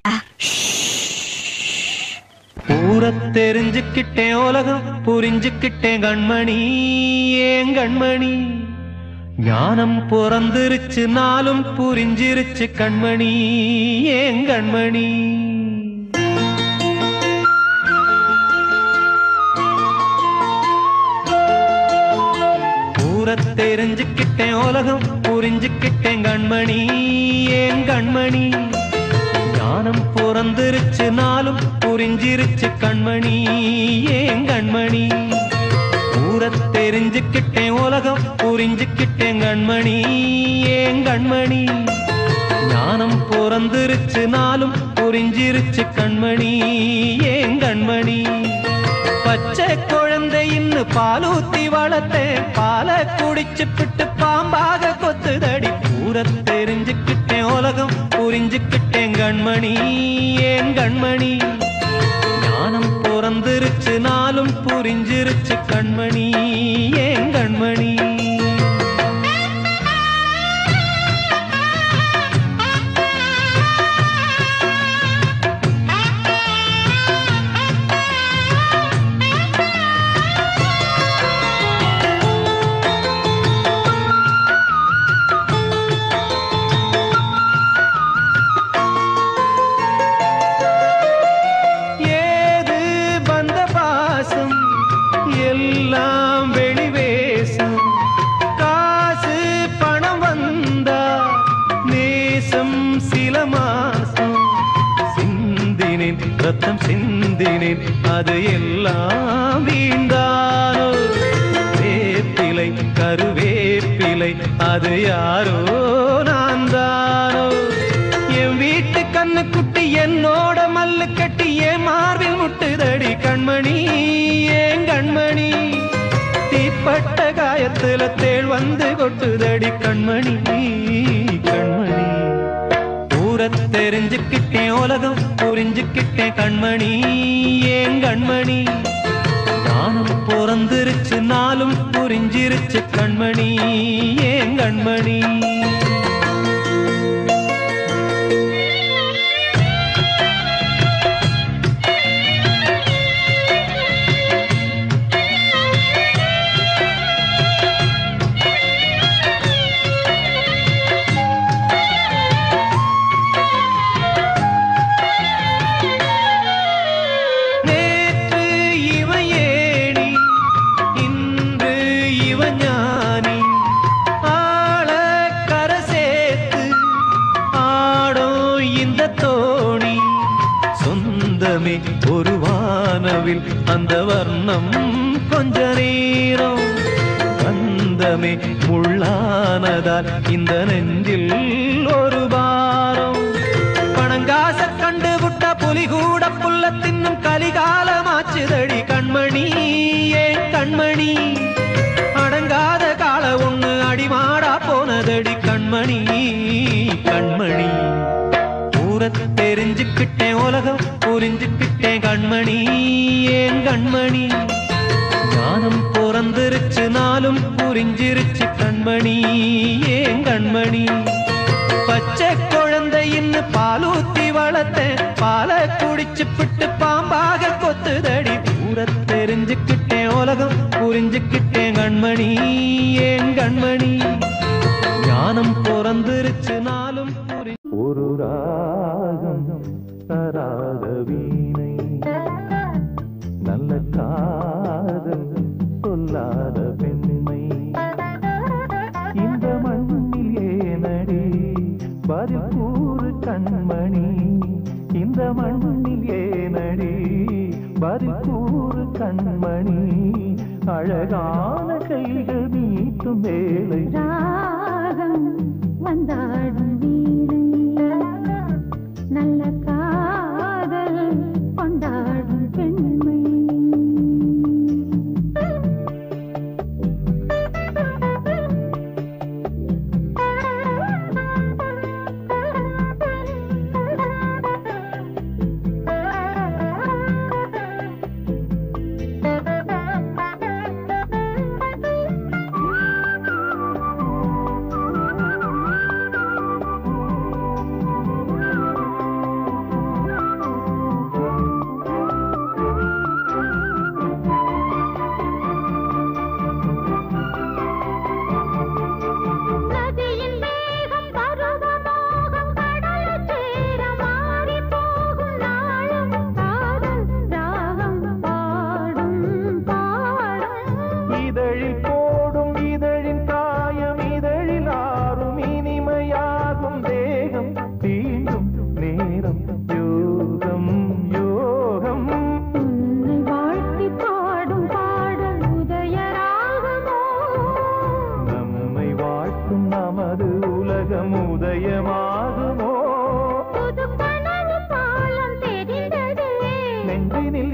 ஊர தெரிஞ்சுக்கிட்டேன் உலகம் புரிஞ்சுக்கிட்டேன் கண்மணி ஏன் கண்மணி ஞானம் பிறந்திருச்சு நாளும் புரிஞ்சிருச்சு கண்மணி ஏன் கண்மணி ஊர தெரிஞ்சுக்கிட்டேன் உலகம் புரிஞ்சுக்கிட்டேன் கண்மணி ஏன் கண்மணி ஞானம் பிறந்திருச்சு நாளும் புரிஞ்சிருச்சு கண்மணி ஏன் கண்மணி ஊர தெரிஞ்சுக்கிட்டேன் உலகம் புரிஞ்சுக்கிட்டேன் கண்மணி ஏன் கண்மணி ஞானம் பிறந்திருச்சு நாளும் புரிஞ்சிருச்சு கண்மணி ஏன் கண்மணி பச்சை குழந்தையின்னு பாலூத்தி வளர்த்தேன் பாலை குடிச்சு பிட்டு பாம்பாக கொத்துதடி ஊர தெரிஞ்சுக்கிட்டேன் உலகம் புரிஞ்சுக்கிட்டேன் கண்மணி ஏன் கண்மணி ஞானம் பிறந்திருச்சு நாளும் புரிஞ்சிருச்சு கண்மணி ஏன் கண்மணி ஏது வந்த பாசம் எல்லாம் வெளிவேசம் காசு பணம் வந்தா நேசம் சில மாசம் சிந்தினேன் ரத்தம் சிந்தினேன் அது எல்லாம் வீண்டானோ வேப்பிலை கருவேப்பிலை அது யாரோ நான் தானோ என் வீட்டு கண்ணு குட்டி என்னோட மல்லு கட்டி என் மார்பில் முட்டுதடி கண்மணி ஏன் கண்மணி தீப்பட்ட காயத்துல தேள் வந்து கொட்டுதடி கண்மணி கண்மணி ஊர தெரிஞ்சுக்கிட்டேன் உலகம் புரிஞ்சுக்கிட்டேன் கண்மணி ஏன் கண்மணி ஞானம் பிறந்திருச்சு நாளும் புரிஞ்சிருச்சு கண்மணி ஏன் கண்மணி நேற்று இவன் ஏணி இன்று இவன் ஞானி ஆள கரை சேர்த்து ஆடும் இந்த தோணி சொந்தமே ஒரு வானவில் அந்த வர்ணம் கொஞ்ச நேரம் கந்தமே முள்ளானதால் இந்த நெஞ்சில் ஒரு பாரம் பணங்காச கண்டு விட்ட புலி கூட புல்ல தின்னும் கலிகாலமாச்சுதடி கண்மணி ஏன் கண்மணி அடங்காத கால ஒண்ணு அடிமாடா போனதடி கண்மணி கண்மணி ஊர தெரிஞ்சுக்கிட்டேன் உலகம் புரிஞ்சுக்கிட்டேன் கண்மணி ஏன் கண்மணி ஞானம் பிறந்திருச்சு நாளும் புரிஞ்சிருச்சு கண்மணி ஏன் கண்மணி பச்சை குழந்தையின்னு பாலூத்தி வளர்த்தேன் பாலை குடிச்சு பிட்டு பாம்பாக கொத்துதடி ஊர தெரிஞ்சுக்கிட்டேன் உலகம் புரிஞ்சுக்கிட்டேன் கண்மணி ஏன் கண்மணி ஞானம் பிறந்திருச்சு நாளும் புரி ஒரு ராகம் தராத வீணை நல்ல காதல் சொல்லாத பெண்மை இந்த மண்ணில் ஏனடி பதில் கூறு கண்மணி இந்த மண்ணில் ஏனடி பதில் கூறு கண்மணி அழகான கைகள் மீட்டும் வேலை ராகம் வந்தாடும் வீணை நல்ல காதல் கொண்டாடும் பெண்மை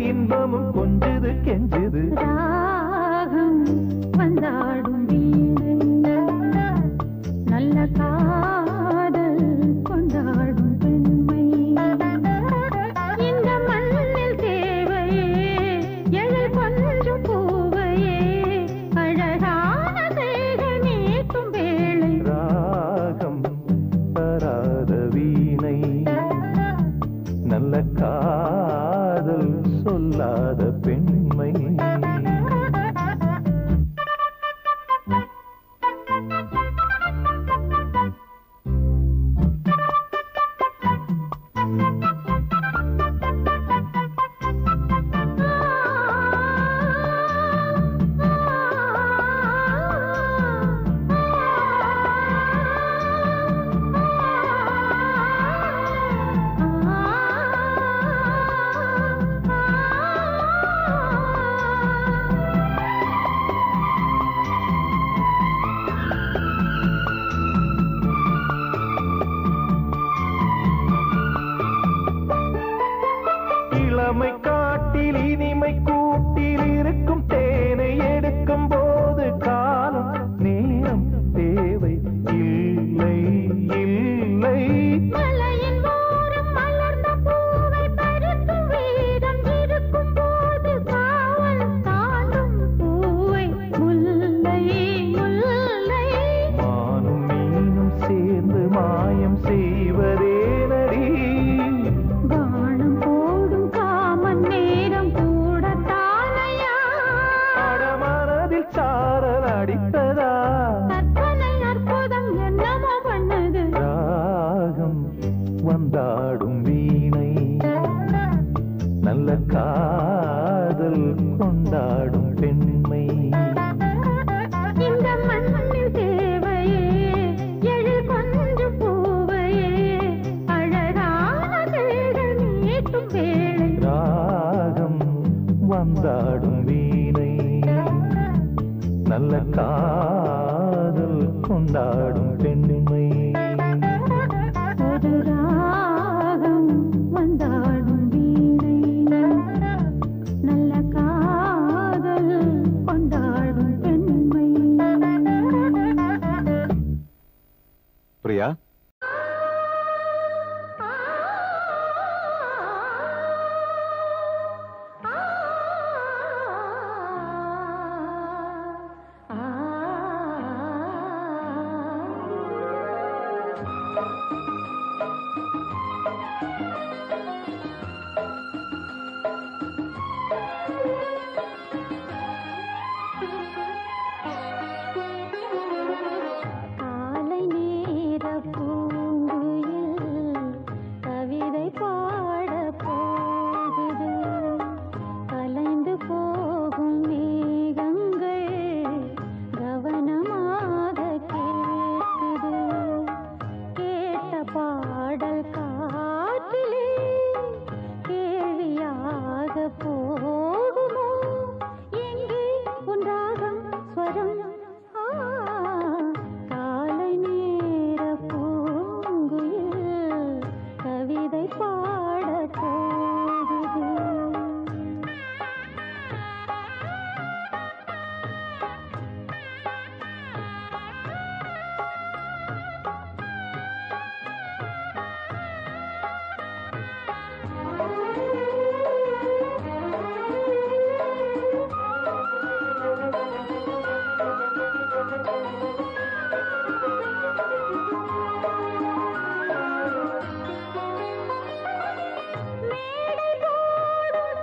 இன்பமும் கொஞ்சுது கெஞ்சுது ராகம் வந்தாடும் வீணை நல்ல காதல் கொண்டாடும் பெண்மை இந்த மண்ணில் தேவையே எழில் கொஞ்சம் பூவையே அழகான செய்கள் நீட்டும் வேளை ராகம் தராத வீணை நல்ல காதல் சொல்லாத பெண்மை இளமை காட்டில் இனிமை கூட்டில் இருக்கும் தேனை எடுக்கும் போது காலம் நேரம் தேவை இல்லை இல்லை மலையின் ஓரம் மலர்ந்த பூவை பறிக்கும் வீரம் இருக்கும் போது காவல் தாண்டும் பூவை முல்லை முல்லை மானும் மீனும் சேர்ந்து மாயம் செய்வதே நடி வானம் போடும் காமன் நேரம் கூட தானையா அடமனதில் சாரல் அடித்ததா கற்பனை அற்புதம் என்னமோ பண்ணது ராகம் வந்தாடும் வீணை நல்ல காதல் கொண்டாடும் பெண்மை இந்த மண்ணில் தேவையே எழில் கொஞ்சம் பூவையே அழகான தேர்கள் நீட்டும் வேளை ராகம் வந்தாடும் வீணை நல்ல காதல் கொண்டாடும் பெண்மை ஒரு ராகம் வந்தாடும் வீணை நல்ல காதல் கொண்டாடும் பெண்மை பிரியா காலை நேர பூங்குயில் கவிதை பாட போகுது கலைந்து போகும் மேகங்கள் கவனமாக கேட்குது கேட்ட பாடல் காற்றிலே கேள்வியாக போகுமோ எங்கே உண்டாகும் ஸ்வரம் ஆ, காலை நேர பூங்குயில் கவிதை பாட போகுது மேடை போடும்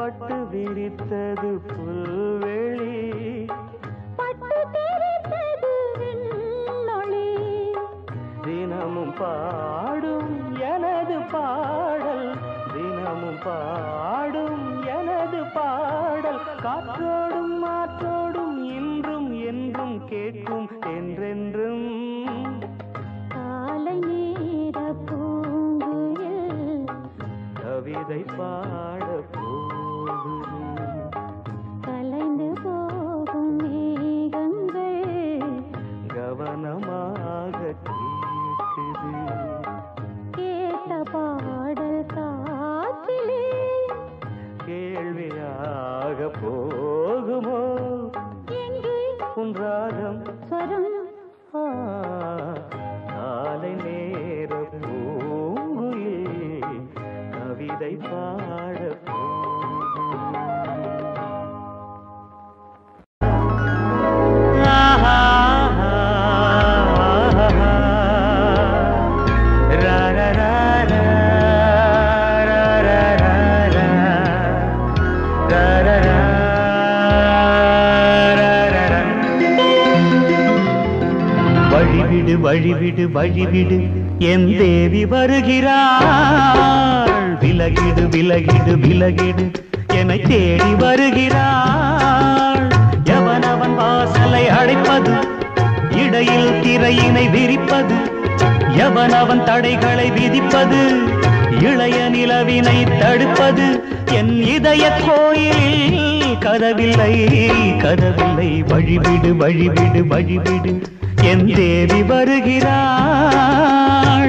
பட்டு விரித்தது புல்வெளி பட்டு தெரித்தது விண்ணொளி தினமும் பாடும் எனது பாடல் தினமும் பாடும் எனது பாடல் காற்றோடும் மாற்றோடும் இன்றும் என்றும் கேட்கும் என்றென்றும் காலை நேர பூங்குயில் கவிதை பாட போகுது கலைந்து போகும் மேகங்கள் கவனமாக கேட்குது கேட்ட பாடல் காற்றிலே கேள்வியாக போகுமோ எங்கே உன் ராகம் ஸ்வரம் ஆ, காலை நேர பூங்குயில் கவிதை பாட வழிவிடு வழிவிடு வழிவிடு என் தேவி வருகிறாள் விலகிடு விலகிடு விலகிடு என்னை தேடி வருகிறாள் எவனவன் வாசலை அடைப்பது இடையில் திரையினை விரிப்பது எவனவன் தடைகளை விதிப்பது இளைய நிலவினை தடுப்பது என் இதய கோயிலில் கதவில்லை கதவில்லை வழிவிடு வழிவிடு வழிவிடு என் தேவி வருகிறாள்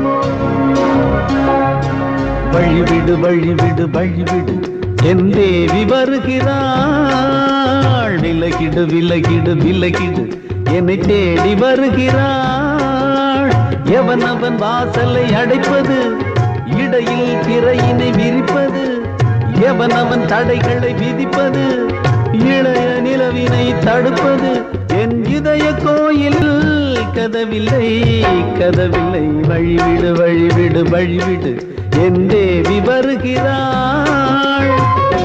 வழிவிடு வழிவிடு வழிவிடு என் தேவி வருகிறாள் விலகிடு விலகிடு விலகிடு என்னை தேடி வருகிறாள் எவன் அவன் வாசலை அடைப்பது இடையில் திரையினை விரிப்பது எவன் அவன் தடைகளை விதிப்பது இளைய நிலவினை தடுப்பது என் இதய கோயில் கதவில்லை கதவில்லை வழிவிடு வழிவிடு வழிவிடு என் தேவி வருகிறாள்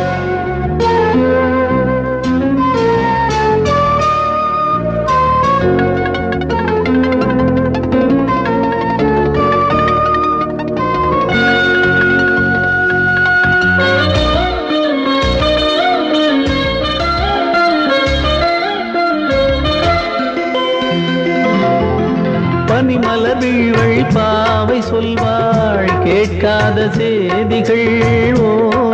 பனிமலர் வீழ்வழி பாவை சொல்வாள் கேட்காத செய்திகள் ஓ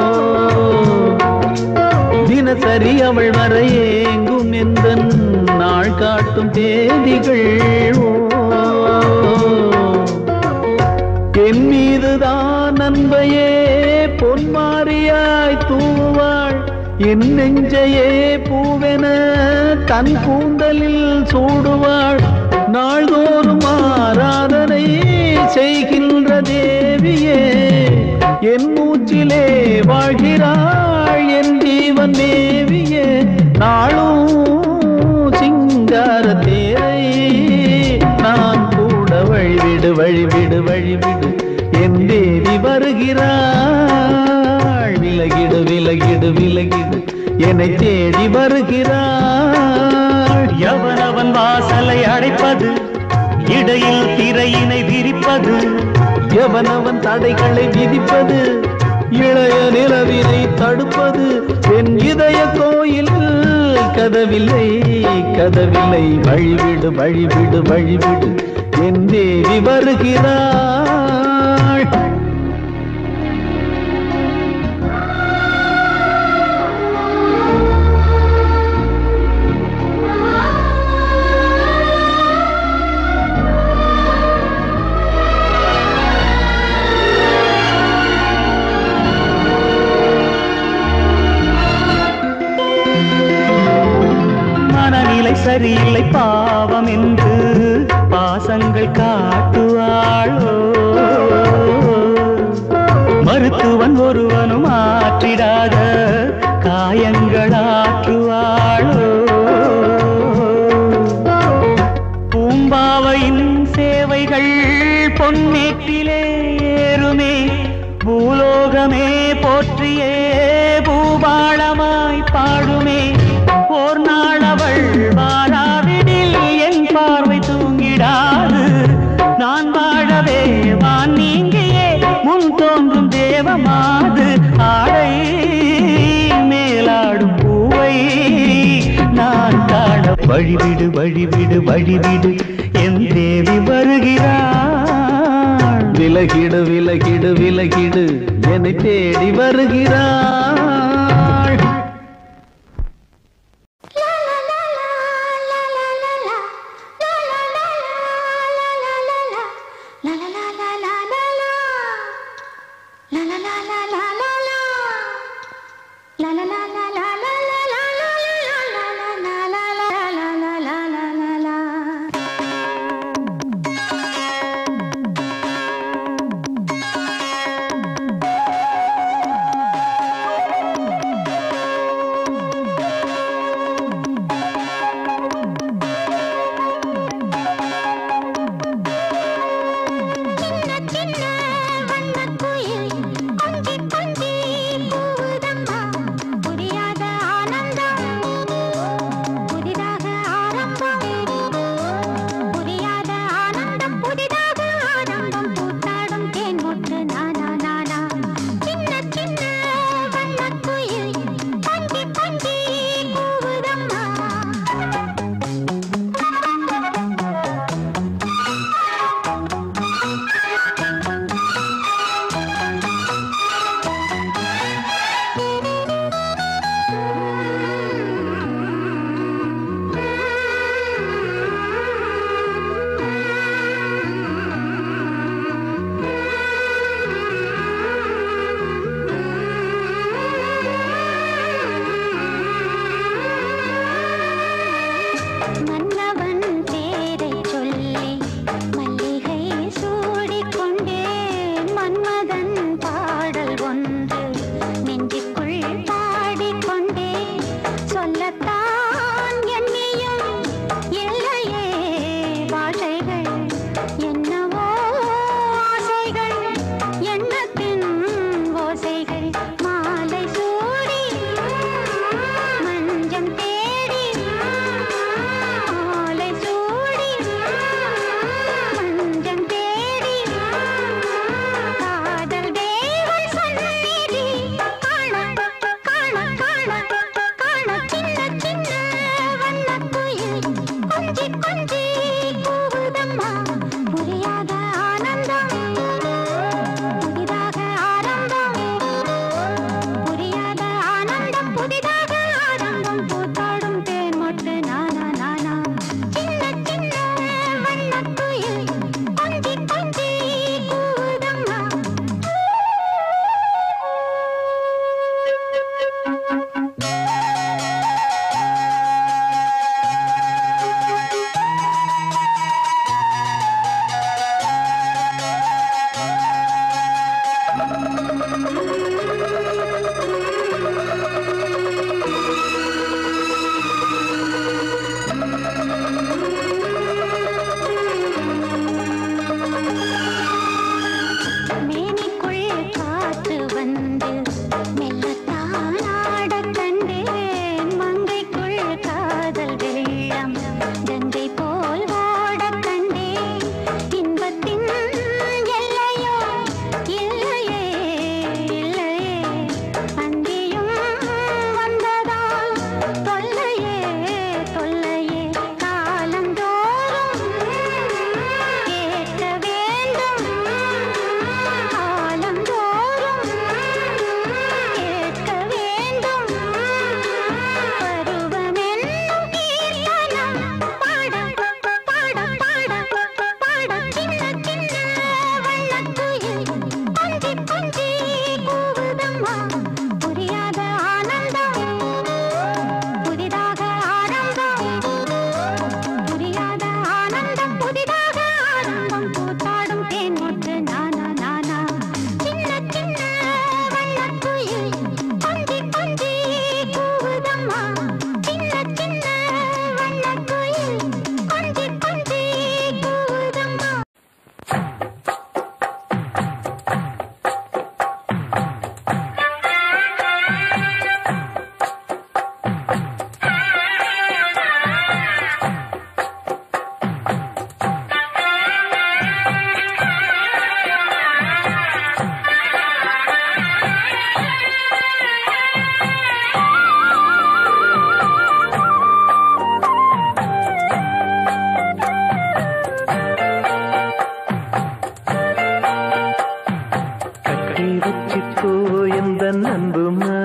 தினசரி அவள் வர ஏங்கும் எந்த நாள் காட்டும் தேதிகள் ஓ என் மீதுதான் அன்பையே பொன்மாரியாய் தூவாள் என் நெஞ்சையே பூவென தன் கூந்தலில் சூடுவாள் நாள்தோறும் ஆராதனை செய்கின்ற தேவியே என் மூச்சிலே வாழ்கிறாள் என் ஜீவன் தேவியே நாளும் சிங்கார தேரை நான் கூட வழிவிடு வழிவிடு வழிவிடு என் தேவி வருகிறாள் விலகிடு விலகிடு விலகிடு என்னை தேடி வருகிறாள் எவனவன் வாசலை அடைப்பது இடையில் திரையினை விரிப்பது எவனவன் தடைகளை விதிப்பது இளைய நிலவினை தடுப்பது என் இதய கோயில் கதவில்லை கதவில்லை வழிவிடு வழிவிடு வழிவிடு என் தேவி வருகிறாள் மனநிலை சரியில்லை பாவம் என்று பாசங்கள் காட்டுவாளோ மருத்துவன் ஒருவனும் ஆற்றிடாத காயங்கள் ஆற்றுவாளோ பூம்பாவையின் சேவைகள் பொன்னேட்டிலே ஏறுமே பூலோகமே போற்றியே பூ வழிவிடு வழிவிடு வழிவிடு என் தேவி வருகிறாள் விலகிடு விலகிடு விலகிடு என்னை தேடி வருகிறாள் சின்ன சின்ன வண்ணக் குயில் கொஞ்சி கொஞ்சி கூவுதம்மா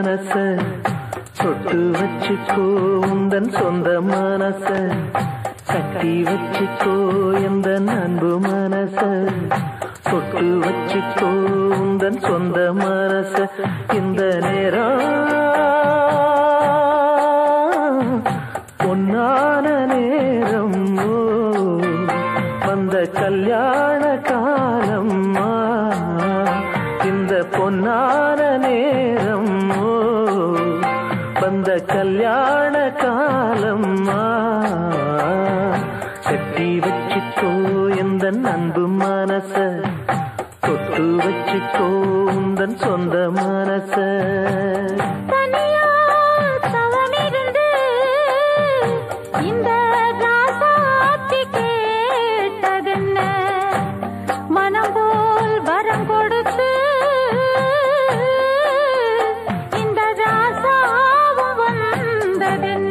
மனச தொட்டு வச்சுக்கோ உந்தன் சொந்த மனச கட்டி வச்சுக்கோ எந்த அன்பு மனச தொட்டு வச்சுக்கோ உந்தன் சொந்த மனச இந்த நேரம் பொன்னான நேரம் ஓ வந்த கல்யாண காலம் ஆ, இந்த பொன்னான நேரம் ஓ வந்த கல்யாண காலம் ஆ, கட்டி வச்சுக்கோ எந்த அன்பு மனச தொட்டு வச்சுக்கோ உந்தன் சொந்த மனச தனியா தவமிருந்து இந்த ராசாத்தி கேட்டதென்ன மனம் போல் வரம் கொடுத்து இந்த ராசாவும் வந்ததென்ன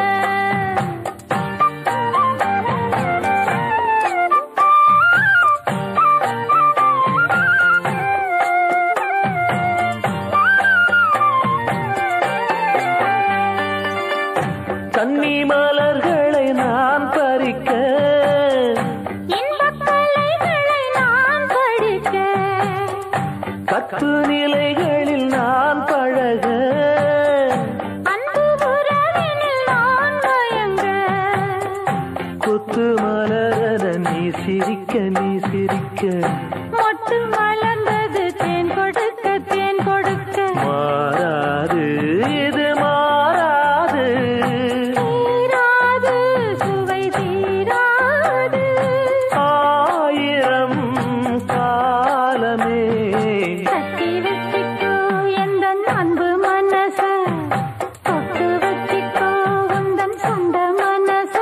கன்னி மலர்களை நான் பறிக்க இன்பக் கலைகளை நான் படிக்க கற்பு நிலைகளில் நான் பழக அன்பு உறவினில் நான் மயங்க கொத்து மலர நீ சிரிக்க நீ சிரிக்க மொட்டு மலர்ந்தது தேன் கொடுக்க தேன் கொடுக்க மாறாது இது மாறாது தீராது சுவை தீராது ஆயிரம் காலமே கட்டி வச்சிக்கோ எந்த அன்பு மனச தொட்டு வச்சிக்கோ உந்தன் சொந்த மனச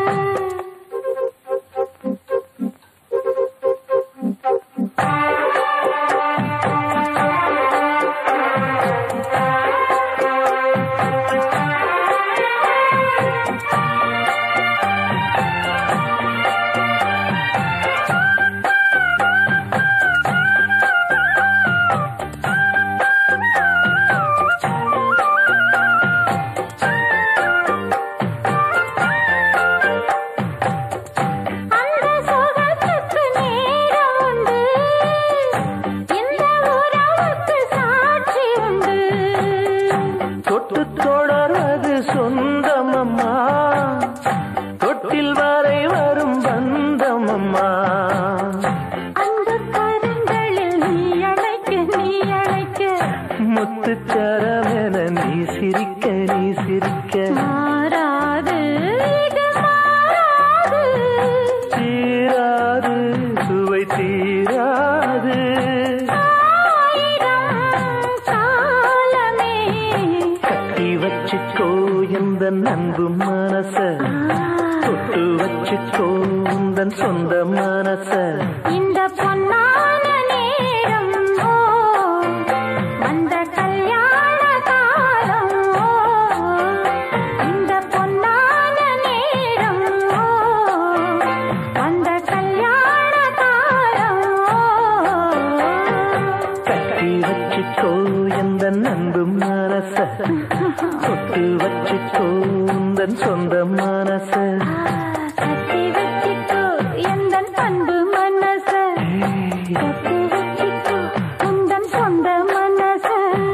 அந்த சுகத்துக்கு நேரம் உண்டு இந்த உறவுக்கு சாட்சி உண்டு தொட்டு தொடர்வது சொந்தம் அம்மா தொட்டில் வரை வரும் பந்தம் அம்மா அந்த கரங்களில் நீ அழைக்க நீ அழைக்க முத்துச்சரமென நீ சிரிக்க நீ சிரிக்க மாறாது இது மாறாது தீராது சுவை தீராது ஆயிரம் காலமே கட்டி வச்சுக்கோ எந்த அன்பு மனச தொட்டு வச்சுக்கோ உந்தன் சொந்த மனச இந்த பொன்னான நேரம் ஓ அந்த கல்யாண காலம் ஓ இந்த பொன்னான நேரம் ஓ அந்த கல்யாண காலம் ஓ கட்டி வச்சுக்கோ எந்த அன்பு மனச தொட்டு வச்சுக்கோ உந்தன் சொந்த மனச கட்டி வச்சிக்கோ எந்தன் அன்பு மனச கட்டி வச்சிக்கோ உந்தன் சொந்த மனச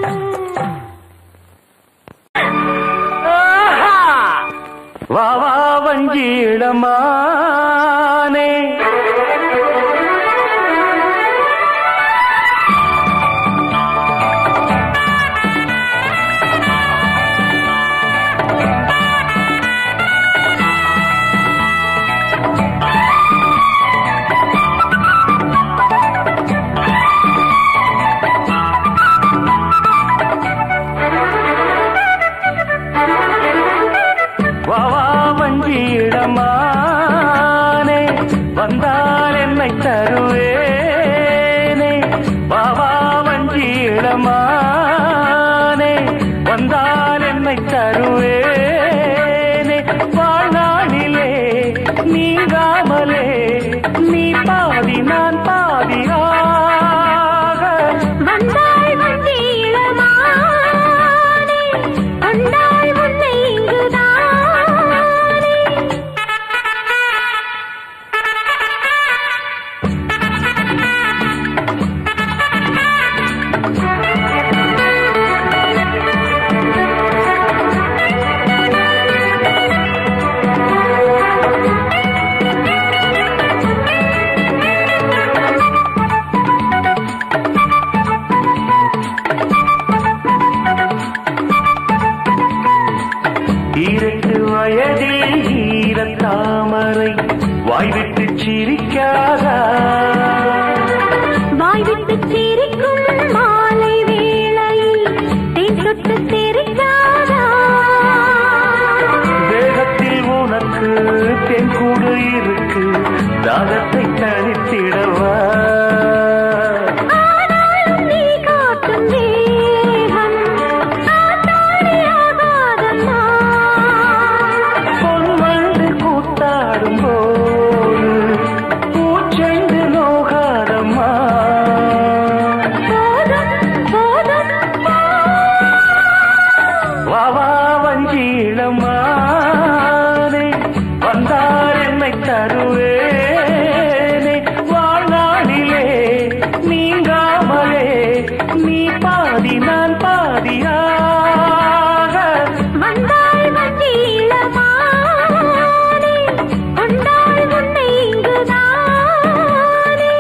வா வா வஞ்சிடமானே வா வா வஞ்சிடமானே வந்தால் என்னை தருவேனே வா வா வஞ்சிடமானே வந்தால் என்னை தருவேனே வாழ்நாளிலே நீங்காமலே நீ பாதி நான் பாதியாக வந்தாள் வந்தீளமானே வயதில் ஈரத்தாமரை வாய்விட்டு சிரிக்காதா வாய் விட்டு சிரிக்கும் மாலை வேளையில் தேன் தொட்டு சிரிக்காதா தேகத்தில் உனக்கு தென்கூடு இருக்கு தாகத்தை தனித்திடவா ஆனாலும் நீ காட்டும் தேகம் காத்தாடியாகாதம்மா பொன்வண்டு கூத்தாடும் போது பூச்செண்டு நோகாதம்மா போதும் போதும் வாவா வஞ்சீளமானே வந்தார் என்னை தருவேனே வாழ்நாளிலே நீங்காமலே நீ பாதி நான் பாதியாக வந்தாய் வந்தீளமானே கொண்டாய் உன்னை இங்குதானே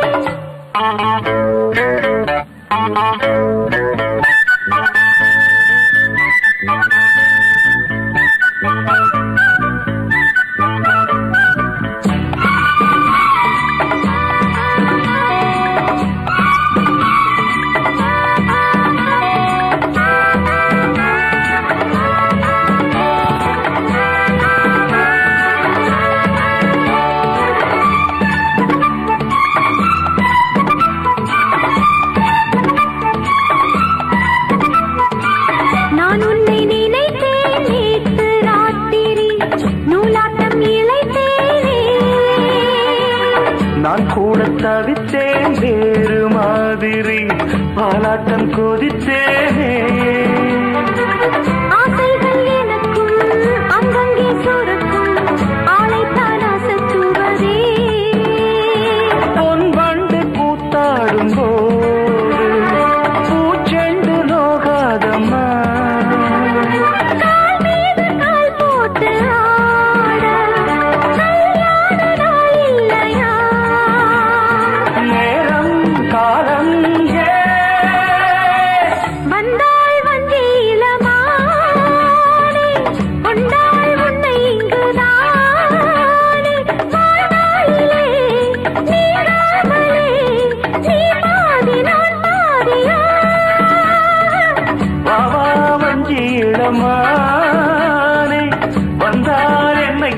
நான் உன்னை நினைத்தேன் நேற்று ராத்திரி நூலாட்டம் இழைத்தேனே நான் கூட தவித்தேன் வேறு மாதிரி பாலாட்டம் கொதித்தேனே ஆசைகள் எனக்கும் அங்கங்கே சுரக்கும் ஆளைத்தான் அசத்துவதே பொன் வண்டு கூத்தாடும் போது பூச்செண்டு நோகாதம்மா கால் மீது கால் போட்டு ஆட கல்யாண நாள் இல்லையா நேரம் காலம் ஏ வந்தாய் வந்தீளமானே கொண்டாய் உன்னை இங்குதானே வாழ்நாளிலே நீராமலே நீ பாதி நான் பாதியா வாவா வஞ்சியிடமானே வந்தால் என்னை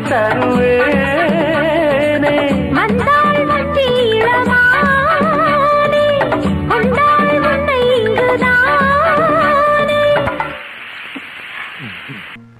தருவேனே வந்தாய் வந்தீளமானே கொண்டாய் உன்னை இங்குதானே